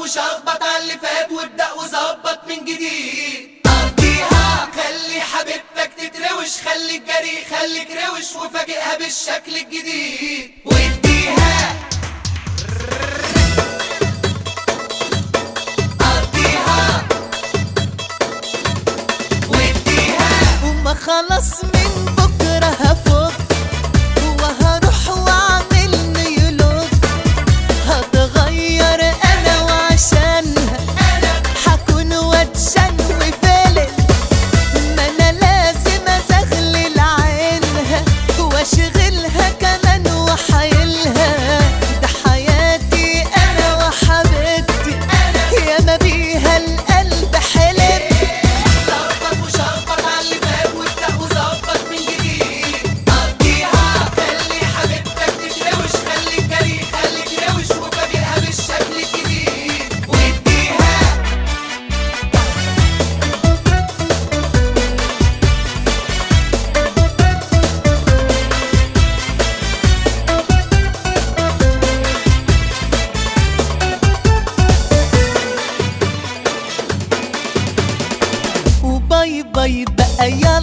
وشخبط على اللي فات وابدأ وظبط من جديد قضيها خلي حبيبتك تتروش خليك جري خليك روش وفاجئها بالشكل الجديد واديها قضيها واديها وما خلص من بكرة هفوت وهروح واعمل نيولوج هتغير انا وعشانها حكون واتشن وفلت ما انا لازم ازغلل عينها واشغلها كمان وحايلها ده حياتي انا وحبيبتي يا ما بيها القلب حلم ظبط وشخبط على اللي فات وابدأ وظبط من جديد قضيها خلي حبيبتك تتروش خليك جري خليك روش وفاجئها بالشكل الجديد واديها وباي باي بقى يا